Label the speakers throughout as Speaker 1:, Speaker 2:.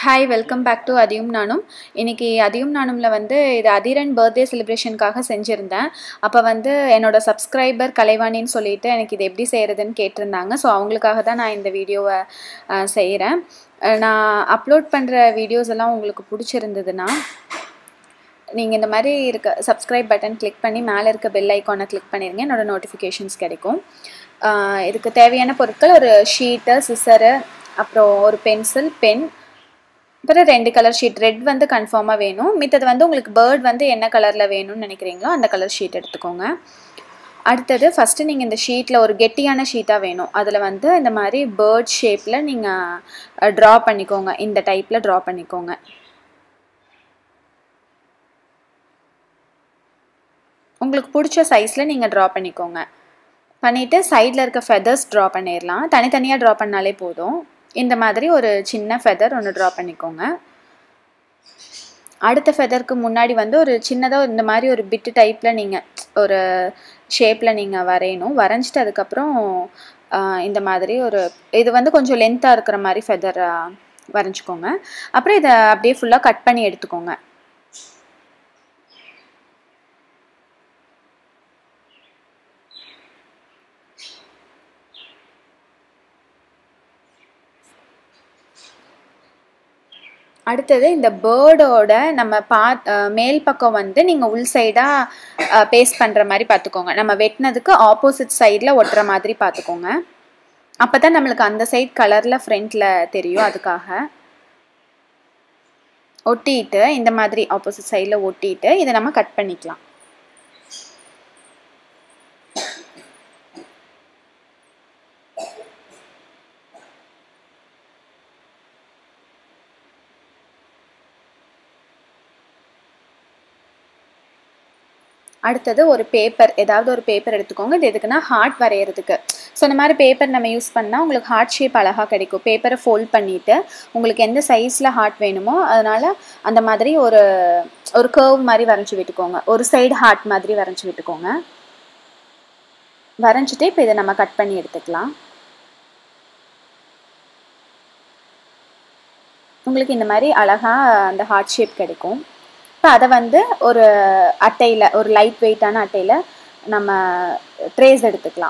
Speaker 1: hi welcome back to அதியும் நானும் இன்னைக்கு அதியும் நானும்ல வந்து இது அதிரன் பர்த்டே செலிப்ரேஷனுக்காக செஞ்சுருந்தேன் அப்போ வந்து என்னோட சப்ஸ்கிரைபர் கலைவாணின்னு சொல்லிட்டு எனக்கு இது எப்படி செய்கிறதுன்னு கேட்டிருந்தாங்க ஸோ அவங்களுக்காக தான் நான் இந்த வீடியோவை செய்கிறேன் நான் அப்லோட் பண்ணுற வீடியோஸ் எல்லாம் உங்களுக்கு பிடிச்சிருந்ததுன்னா நீங்கள் இந்த மாதிரி இருக்க சப்ஸ்கிரைப் பட்டன் கிளிக் பண்ணி மேலே இருக்க பெல் ஐக்கானை கிளிக் பண்ணிடுங்க என்னோடய நோட்டிஃபிகேஷன்ஸ் கிடைக்கும் இதுக்கு தேவையான பொருட்கள் ஒரு ஷீட்டு சிசரு அப்புறம் ஒரு பென்சில் பென் அப்புறம் ரெண்டு கலர் ஷீட் ரெட் வந்து கன்ஃபார்மாக வேணும் மித்தது வந்து உங்களுக்கு பேர்ட் வந்து என்ன கலரில் வேணும்னு நினைக்கிறீங்களோ அந்த கலர் ஷீட் எடுத்துக்கோங்க அடுத்தது ஃபஸ்ட்டு நீங்கள் இந்த ஷீட்டில் ஒரு கெட்டியான ஷீட்டாக வேணும் அதில் வந்து இந்த மாதிரி பேர்ட் ஷேப்பில் நீங்கள் ட்ரா பண்ணிக்கோங்க இந்த டைப்பில் ட்ரா பண்ணிக்கோங்க உங்களுக்கு பிடிச்ச சைஸில் நீங்கள் ட்ரா பண்ணிக்கோங்க பண்ணிவிட்டு சைடில் இருக்க ஃபெதர்ஸ் ட்ரா பண்ணிடலாம் தனித்தனியாக ட்ரா பண்ணாலே போதும் இந்த மாதிரி ஒரு சின்ன ஃபெதர் ஒன்று ட்ரா பண்ணிக்கோங்க அடுத்த ஃபெதருக்கு முன்னாடி வந்து ஒரு சின்னதாக இந்த மாதிரி ஒரு பிட்டு டைப்பில் நீங்கள் ஒரு ஷேப்பில் நீங்கள் வரையணும் வரைஞ்சிட்டு அதுக்கப்புறம் இந்த மாதிரி ஒரு இது வந்து கொஞ்சம் லென்த்தாக இருக்கிற மாதிரி ஃபெதர் வரைஞ்சிக்கோங்க அப்புறம் இதை அப்படியே ஃபுல்லாக கட் பண்ணி எடுத்துக்கோங்க அடுத்தது இந்த பேர்டோட நம்ம பா மேல் பக்கம் வந்து நீங்கள் உள் சைடாக பேஸ்ட் பண்ணுற மாதிரி பார்த்துக்கோங்க நம்ம வெட்டினதுக்கு ஆப்போசிட் சைடில் ஒட்டுற மாதிரி பார்த்துக்கோங்க அப்போ தான் நம்மளுக்கு அந்த சைட் கலரில் ஃப்ரண்ட்டில் தெரியும் அதுக்காக ஒட்டிட்டு இந்த மாதிரி ஆப்போசிட் சைடில் ஒட்டிட்டு இதை நம்ம கட் பண்ணிக்கலாம் அடுத்தது ஒரு பேப்பர் ஏதாவது ஒரு பேப்பர் எடுத்துக்கோங்க இது எதுக்குன்னா ஹார்ட் வரைகிறதுக்கு ஸோ இந்த மாதிரி பேப்பர் நம்ம யூஸ் பண்ணால் உங்களுக்கு ஹார்ட் ஷேப் அழகாக கிடைக்கும் பேப்பரை ஃபோல்ட் பண்ணிவிட்டு உங்களுக்கு எந்த சைஸில் ஹார்ட் வேணுமோ அதனால் அந்த மாதிரி ஒரு ஒரு கர்வ் மாதிரி வரைஞ்சி விட்டுக்கோங்க ஒரு சைடு ஹார்ட் மாதிரி வரைஞ்சி விட்டுக்கோங்க வரைஞ்சிட்டு இப்போ இதை நம்ம கட் பண்ணி எடுத்துக்கலாம் உங்களுக்கு இந்த மாதிரி அழகாக அந்த ஹார்ட் ஷேப் கிடைக்கும் இப்போ அதை வந்து ஒரு அட்டையில் ஒரு லைட் வெயிட்டான அட்டையில் நம்ம ட்ரேஸ் எடுத்துக்கலாம்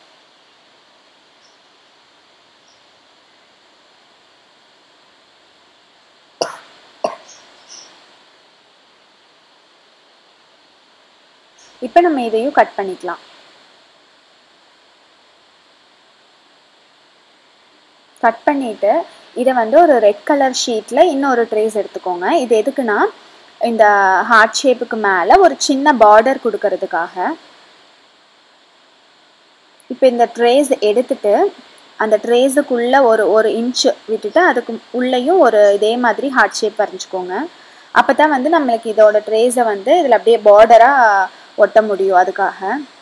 Speaker 1: இப்போ நம்ம இதையும் கட் பண்ணிக்கலாம் கட் பண்ணிவிட்டு இதை வந்து ஒரு ரெட் கலர் ஷீட்டில் இன்னொரு ட்ரேஸ் எடுத்துக்கோங்க இது எதுக்குன்னா இந்த ஹார்ட் ஷேப்புக்கு மேலே ஒரு சின்ன பார்டர் கொடுக்கறதுக்காக இப்போ இந்த ட்ரேஸ் எடுத்துட்டு அந்த ட்ரேஸுக்குள்ளே ஒரு ஒரு இன்ச்சு விட்டுட்டு அதுக்கு உள்ளேயும் ஒரு இதே மாதிரி ஹார்ட் ஷேப் வரைஞ்சிக்கோங்க அப்போ தான் வந்து நம்மளுக்கு இதோட ட்ரேஸை வந்து இதில் அப்படியே பார்டராக ஒட்ட முடியும் அதுக்காக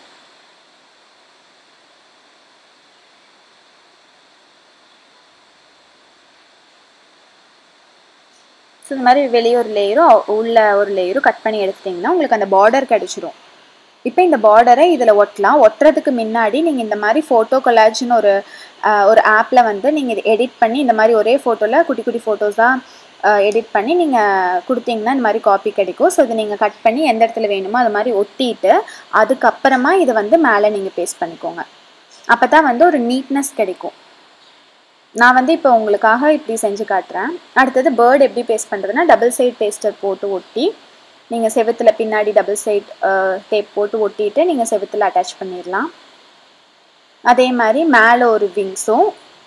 Speaker 1: ஸோ இந்த மாதிரி வெளியே ஒரு லேயரும் உள்ள ஒரு லேயரும் கட் பண்ணி எடுத்துட்டிங்கன்னா உங்களுக்கு அந்த பார்டர் கிடச்சிரும் இப்போ இந்த பார்டரை இதில் ஒட்டலாம் ஒட்டுறதுக்கு முன்னாடி நீங்கள் இந்த மாதிரி ஃபோட்டோ கொலாஜ்னு ஒரு ஒரு ஆப்பில் வந்து நீங்கள் இது எடிட் பண்ணி இந்த மாதிரி ஒரே ஃபோட்டோவில் குட்டி குட்டி ஃபோட்டோஸாக எடிட் பண்ணி நீங்கள் கொடுத்தீங்கன்னா இந்த மாதிரி காப்பி கிடைக்கும் ஸோ இதை நீங்கள் கட் பண்ணி எந்த இடத்துல வேணுமோ அது மாதிரி ஒட்டிட்டு அதுக்கப்புறமா இதை வந்து மேலே நீங்கள் பேஸ்ட் பண்ணிக்கோங்க அப்போ தான் வந்து ஒரு நீட்னஸ் கிடைக்கும் நான் வந்து இப்போ உங்களுக்காக இப்படி செஞ்சு காட்டுறேன் அடுத்தது பேர்டு எப்படி பேஸ்ட் பண்ணுறதுன்னா டபுள் சைட் பேஸ்டர் போட்டு ஒட்டி நீங்கள் செவத்தில் பின்னாடி டபுள் சைட் டேப் போட்டு ஒட்டிட்டு நீங்கள் செவத்தில் அட்டாச் பண்ணிடலாம் அதே மாதிரி மேலே ஒரு விங்ஸும்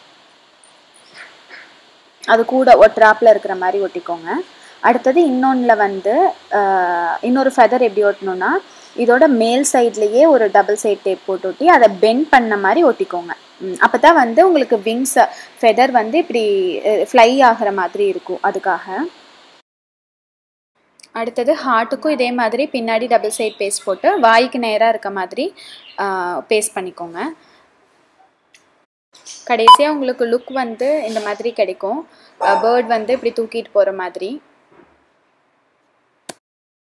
Speaker 1: அது கூட ஒட்டுறாப்பில் இருக்கிற மாதிரி ஒட்டிக்கோங்க அடுத்தது இன்னொன்றில் வந்து இன்னொரு ஃபெதர் எப்படி ஒட்டணும்னா இதோட மேல் சைட்லேயே ஒரு டபுள் சைட் டேப் போட்டு ஒட்டி அதை பெண்ட் பண்ண மாதிரி ஒட்டிக்கோங்க அப்போ தான் வந்து உங்களுக்கு விங்ஸ் ஃபெதர் வந்து இப்படி ஃப்ளை ஆகிற மாதிரி இருக்கும் அதுக்காக அடுத்தது ஹார்ட்டுக்கும் இதே மாதிரி பின்னாடி டபுள் சைட் பேஸ்ட் போட்டு வாய்க்கு நேராக இருக்க மாதிரி பேஸ்ட் பண்ணிக்கோங்க கடைசியாக உங்களுக்கு லுக் வந்து இந்த மாதிரி கிடைக்கும் பேர்ட் வந்து இப்படி தூக்கிட்டு போகிற மாதிரி